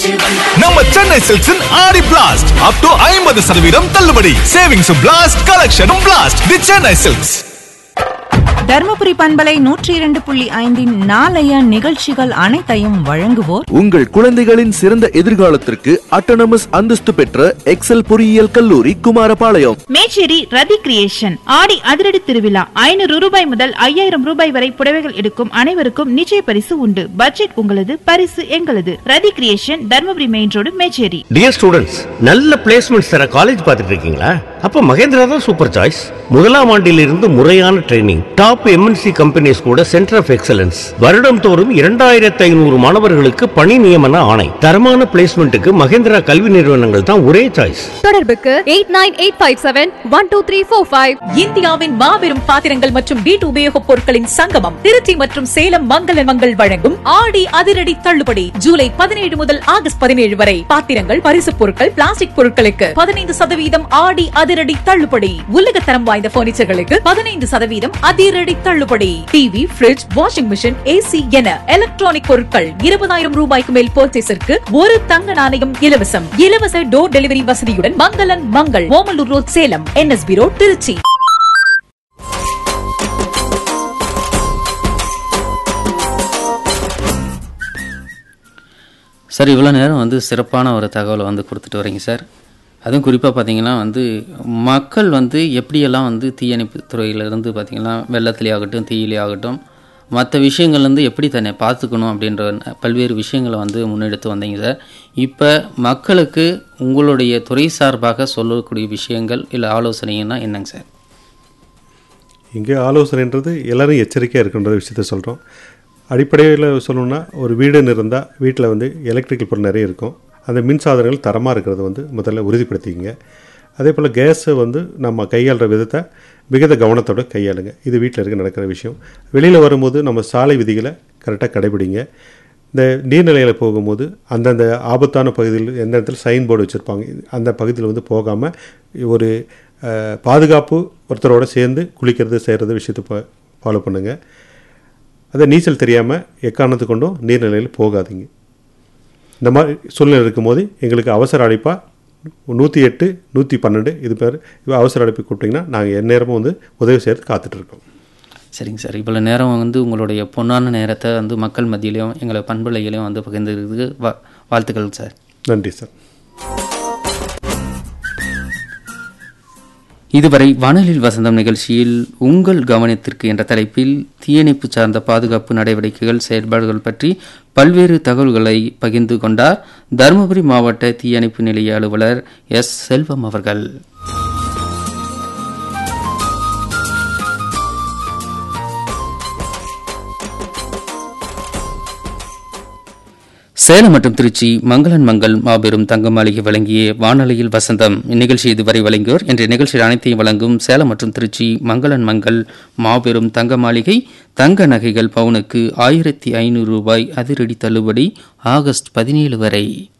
நம்ம சென்னை சில்க்ஸின் ஆடி blast up to ஐம்பது சதவீதம் தள்ளுபடி சேவிங்ஸ் பிளாஸ்ட் கலெக்ஷனும் blast the Chennai silks Dharmapuri பண்பலை நூற்றி இரண்டு புள்ளி ஐந்தின் நாளைய நிகழ்ச்சிகள் அனைத்தையும் வழங்குவோர் உங்கள் குழந்தைகளின் சிறந்த எதிர்காலத்திற்கு அட்டானமஸ் அந்தஸ்து பெற்ற எக்ஸல் பொறியியல் கல்லூரி குமாரபாளையம் மேச்சேரி ரதி கிரியேஷன் ஆடி அதிரடி திருவிழா ஐநூறு ரூபாய் முதல் ஐயாயிரம் ரூபாய் வரை புடவைகள் எடுக்கும் அனைவருக்கும் நிச்சய பரிசு உண்டு பட்ஜெட் உங்களது பரிசு எங்களது Rathi creation Dharmapuri main road Mecheri dear students நல்ல பிளேஸ்மெண்ட்ஸ் தர காலேஜ் பார்த்துட்டு இருக்கீங்களா அப்ப மகேந்திரா தான் சூப்பர் சாய்ஸ் முதலாம் ஆண்டிலிருந்து முறையான ட்ரைனிங் டாப் எம்என்சி கம்பெனிஸ் கூட சென்டர் ஆஃப் எக்ஸலன்ஸ் வருடம் தோறும் இரண்டாயிரத்தி ஐநூறு மாணவர்களுக்கு பணி நியமன ஆணை தரமான பிளேஸ்மெண்ட்டுக்கு மகேந்திரா கல்வி நிறுவனங்கள் தான் ஒரே சாய்ஸ் தொடர்புக்கு eight nine eight five seven one two three four five இந்தியாவின் மாபெரும் பாத்திரங்கள் மற்றும் வீட்டு உபயோகப் பொருட்களின் சங்கமம் திருச்சி மற்றும் சேலம் மங்கள மங்கள் வழங்கும் ஆடி அதிரடி தள்ளுபடி ஜூலை பதினேழு முதல் ஆகஸ்ட் பதினேழு வரை பாத்திரங்கள் பரிசுப் பொருட்கள் பிளாஸ்டிக் பொருட்களுக்கு பதினைந்து சதவீதம் ஆடி அதிரடி தள்ளுபடி உலகத்தரம் வாய்ந்த பர்னிச்சர்களுக்கு பதினைந்து சதவீதம் அதிரடி தள்ளுபடி TV fridge washing machine AC என எலக்ட்ரானிக் பொருட்கள் இருபதாயிரம் ரூபாய்க்கு மேல் பர்ச்சேஸிற்கு ஒரு தங்க நாணயம் இலவசம் இலவச டோர் டெலிவரி வசதியுடன் மங்களன் Mangal Omalur road Salem NSP road Trichy sir இவ்வளோ நேரம் வந்து சிறப்பான ஒரு தகவலை வந்து கொடுத்துட்டு வரீங்க சார் அதுவும் குறிப்பாக பார்த்தீங்கன்னா வந்து மக்கள் வந்து எப்படியெல்லாம் வந்து தீயணைப்பு துறையிலிருந்து பார்த்தீங்கன்னா வெள்ளத்திலே ஆகட்டும் தீயிலே ஆகட்டும் மற்ற விஷயங்கள்லேருந்து எப்படி தன்னை பார்த்துக்கணும் அப்படின்ற பல்வேறு விஷயங்களை வந்து முன்னெடுத்து வந்தீங்க சார் இப்போ மக்களுக்கு உங்களுடைய துறை சார்பாக சொல்லக்கூடிய விஷயங்கள் இல்லை ஆலோசனைன்னா என்னங்க சார் இங்கே ஆலோசனைன்றது எல்லாரும் எச்சரிக்கையாக இருக்கின்ற விஷயத்த சொல்கிறோம் அடிப்படையில் சொல்லணும்னா ஒரு வீடுன்னு இருந்தால் வீட்டில் வந்து எலக்ட்ரிக்கல் பொருள் நிறைய இருக்கும் அந்த மின் சாதனங்கள் தரமாக இருக்கிறத வந்து முதல்ல உறுதிப்படுத்திக்கங்க அதே போல் கேஸை வந்து நம்ம கையாளுற விதத்தை மிகுந்த கவனத்தோட கையாளுங்க இது வீட்டில் இருக்க நடக்கிற விஷயம் வெளியில் வரும்போது நம்ம சாலை விதிகளை கரெக்டாக கடைபிடிங்க இந்த நீர்நிலையில் போகும்போது அந்தந்த ஆபத்தான பகுதியில் எந்த இடத்துல சைன் போர்டு வச்சுருப்பாங்க அந்த பகுதியில் வந்து போகாமல் ஒரு அஹ், பாதுகாப்பு ஒருத்தரோட சேர்ந்து குளிக்கிறது செய்கிறது விஷயத்தை ஃபாலோ பண்ணுங்கள் அதை நீச்சல் தெரியாமல் எக்காரணத்து கொண்டும் நீர்நிலையில் போகாதீங்க இந்த மாதிரி சூழ்நிலை இருக்கும்போது எங்களுக்கு அவசர அழைப்பாக நூற்றி எட்டு நூற்றி பன்னெண்டு இது பேர் அவசர அழைப்பு கூப்பிட்டிங்கன்னா நாங்கள் எந்நேரமும் வந்து உதவி செய்கிறது காத்துட்ருக்கோம் சரிங்க சார் இவ்வளோ நேரம் வந்து உங்களுடைய பொன்னான நேரத்தை வந்து மக்கள் மத்தியிலையும் எங்களை பண்பலையிலையும் வந்து பகிர்ந்துக்கிறதுக்கு வா வாழ்த்துக்கள் சார் நன்றி சார் இதுவரை வானொலியில் வசந்தம் நிகழ்ச்சியில் உங்கள் கவனத்திற்கு என்ற தலைப்பில் தீயணைப்பு சார்ந்த பாதுகாப்பு நடவடிக்கைகள் செயல்பாடுகள் பற்றி பல்வேறு தகவல்களை பகிர்ந்து கொண்டார் தருமபுரி மாவட்ட தீயணைப்பு நிலைய அலுவலர் எஸ் செல்வம் அவர்கள் சேலம் மற்றும் திருச்சி மங்களன் மங்கள் மாபெரும் தங்க மாளிகை வழங்கிய வானொலியில் வசந்தம் இந்நிகழ்ச்சி இதுவரை வழங்கியோர் என்ற நிகழ்ச்சியில் அனைத்தையும் வழங்கும் சேலம் மற்றும் திருச்சி மங்களன் மங்கள் மாபெரும் தங்க மாளிகை தங்க நகைகள் பவுனுக்கு ஆயிரத்தி ஐநூறு ரூபாய் அதிரடி தள்ளுபடி ஆகஸ்ட் பதினேழு வரை